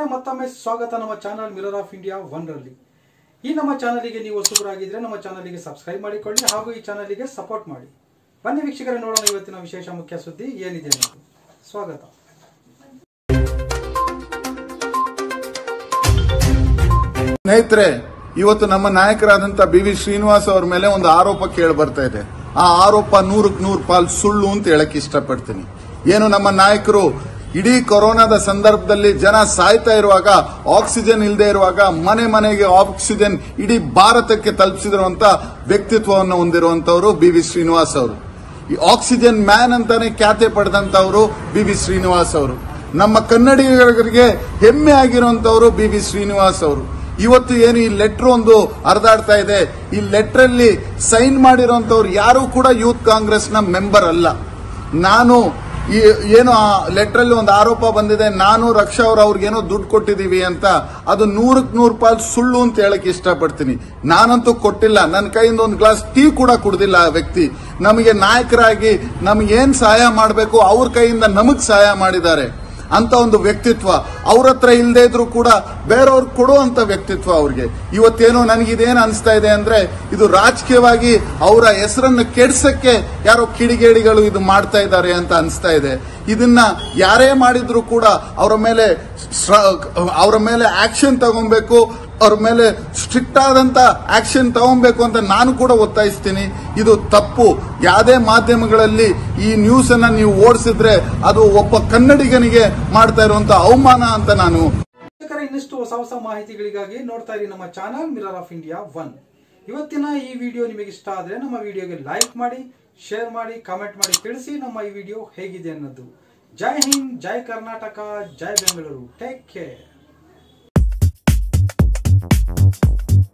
ಮತ್ತೊಮ್ಮೆ ಸ್ವಾಗತ ನಮ್ಮ channel mirror of India one ರಲ್ಲಿ ಈ ನಮ್ಮ ಚಾನಲಿಗೆ ನೀವು ಹೊಸಬರಾಗಿದ್ರೆ ನಮ್ಮ ಚಾನಲಿಗೆ ಸಬ್ಸ್ಕ್ರೈಬ್ ಮಾಡಿಕೊಳ್ಳಿ ಹಾಗೂ ಈ ಚಾನಲಿಗೆ ಸಪೋರ್ಟ್ ಮಾಡಿ ಬನ್ನಿ ವೀಕ್ಷಕರೇ ನೋಡೋಣ ಇವತ್ತಿನ ವಿಶೇಷ ಮುಖ್ಯ ಸುದ್ದಿ ಏನಿದೆ ಅನ್ನೋದು ಸ್ವಾಗತ ಸ್ನೇಹಿತರೆ ಇವತ್ತು ನಮ್ಮ ನಾಯಕರಾದಂತ ಬಿ ವಿ ಶ್ರೀನಿವಾಸ್ ಅವರ ಮೇಲೆ ಒಂದು ಆರೋಪ ಕೇಳಿ ಬರ್ತಾ ಇದೆ ಆ ಆರೋಪ ನೂರಕ್ಕೆ ನೂರು ಪಾಲ್ ಸುಳ್ಳು ಅಂತ ಹೇಳಕ್ ಇಷ್ಟಪಡ್ತೀನಿ ಏನು ನಮ್ಮ ನಾಯಕರು ಇಡೀ ಕೊರೋನಾದ ಸಂದರ್ಭದಲ್ಲಿ ಜನ ಸಾಯ್ತಾ ಇರುವಾಗ ಆಕ್ಸಿಜನ್ ಇಲ್ಲದೆ ಇರುವಾಗ ಮನೆ ಮನೆಗೆ ಆಕ್ಸಿಜನ್ ಇಡೀ ಭಾರತಕ್ಕೆ ತಲುಪಿಸಿರುವಂತ ವ್ಯಕ್ತಿತ್ವವನ್ನು ಹೊಂದಿರುವಂತವರು ಬಿ ವಿ ಶ್ರೀನಿವಾಸ್ ಅವರು ಈ ಆಕ್ಸಿಜನ್ ಮ್ಯಾನ್ ಅಂತಾನೆ ಖ್ಯಾತೆ ಪಡೆದಂತವರು ಬಿ ವಿ ಶ್ರೀನಿವಾಸ್ ಅವರು ನಮ್ಮ ಕನ್ನಡಿಗರಿಗೆ ಹೆಮ್ಮೆ ಆಗಿರುವಂತವರು ಬಿ ವಿ ಶ್ರೀನಿವಾಸ್ ಅವರು ಇವತ್ತು ಏನು ಈ ಲೆಟರ್ ಒಂದು ಹರಿದಾಡ್ತಾ ಇದೆ ಈ ಲೆಟರ್ ಅಲ್ಲಿ ಸೈನ್ ಮಾಡಿರುವಂತವ್ರು ಯಾರು ಕೂಡ ಯೂತ್ ಕಾಂಗ್ರೆಸ್ ನ ಮೆಂಬರ್ ಅಲ್ಲ ನಾನು ಈ ಏನು ಆ ಲೆಟರ್ ಅಲ್ಲಿ ಒಂದು ಆರೋಪ ಬಂದಿದೆ ನಾನು ರಕ್ಷಾ ಅವ್ರು ಅವ್ರಿಗೇನೋ ದುಡ್ಡು ಕೊಟ್ಟಿದೀವಿ ಅಂತ ಅದು ನೂರಕ್ ನೂರು ಪಾಲ್ ಸುಳ್ಳು ಅಂತ ಹೇಳಕ್ ಇಷ್ಟಪಡ್ತೀನಿ ನಾನಂತೂ ಕೊಟ್ಟಿಲ್ಲ ನನ್ನ ಕೈಯಿಂದ ಒಂದು ಗ್ಲಾಸ್ ಟೀ ಕೂಡ ಕುಡ್ದಿಲ್ಲ ಆ ವ್ಯಕ್ತಿ ನಮಗೆ ನಾಯಕರಾಗಿ ನಮ್ಗೆ ಏನ್ ಸಹಾಯ ಮಾಡಬೇಕು ಅವ್ರ ಕೈಯಿಂದ ನಮಗ್ ಸಹಾಯ ಮಾಡಿದ್ದಾರೆ ಅಂತ ಒಂದು ವ್ಯಕ್ತಿತ್ವ ಅವ್ರ ಹತ್ರ ಇಲ್ಲದೆ ಇದ್ರು ಕೂಡ ಬೇರೆಯವ್ರು ಕೊಡುವಂತ ವ್ಯಕ್ತಿತ್ವ ಅವ್ರಿಗೆ ಇವತ್ತೇನೋ ನನಗಿದೇನು ಅನಿಸ್ತಾ ಇದೆ ಅಂದ್ರೆ ಇದು ರಾಜಕೀಯವಾಗಿ ಅವರ ಹೆಸರನ್ನು ಕೆಡ್ಸಕ್ಕೆ ಯಾರೋ ಕಿಡಿಗೇಡಿಗಳು ಇದು ಮಾಡ್ತಾ ಇದ್ದಾರೆ ಅಂತ ಅನಿಸ್ತಾ ಇದೆ ಇದನ್ನ ಯಾರೇ ಮಾಡಿದ್ರು ಕೂಡ ಅವರ ಮೇಲೆ ಅವರ ಮೇಲೆ ಆಕ್ಷನ್ ತಗೊಬೇಕು ಅವ್ರ ಮೇಲೆ ಸ್ಟ್ರಿಕ್ಟ್ ಆದಂತ ಆಕ್ಷನ್ ತಗೊಬೇಕು ಅಂತ ನಾನು ಕೂಡ ಒತ್ತಾಯಿಸ್ತೀನಿ ಇದು ತಪ್ಪು ಯಾವುದೇ ಮಾಧ್ಯಮಗಳಲ್ಲಿ ಈ ನ್ಯೂಸ್ ಅನ್ನ ನೀವು ಓಡಿಸಿದ್ರೆ ಅದು ಒಬ್ಬ ಕನ್ನಡಿಗನಿಗೆ ಮಾಡ್ತಾ ಇರುವಂತ ಅವಮಾನ ಅಂತ ನಾನು ವೀಕ್ಷಕರೇ ಇನ್ನಷ್ಟು ಹೊಸ ಹೊಸ ಮಾಹಿತಿಗಳಿಗಾಗಿ ನೋಡ್ತಾ ಇರಿ ನಮ್ಮ channel mirror of India one ಇವತ್ತಿನ ಈ ವಿಡಿಯೋ ನಿಮಗೆ ಇಷ್ಟ ಆದ್ರೆ ನಮ್ಮ ವಿಡಿಯೋಗೆ ಲೈಕ್ ಮಾಡಿ ಶೇರ್ ಮಾಡಿ ಕಾಮೆಂಟ್ ಮಾಡಿ ತಿಳಿಸಿ ನಮ್ಮ ಈ ವಿಡಿಯೋ ಹೇಗಿದೆ ಅನ್ನೋದು ಜೈ ಹಿಂದ್ ಜೈ ಕರ್ನಾಟಕ ಜೈ ಬೆಂಗಳೂರು ಟೇಕ್ ಕೇರ್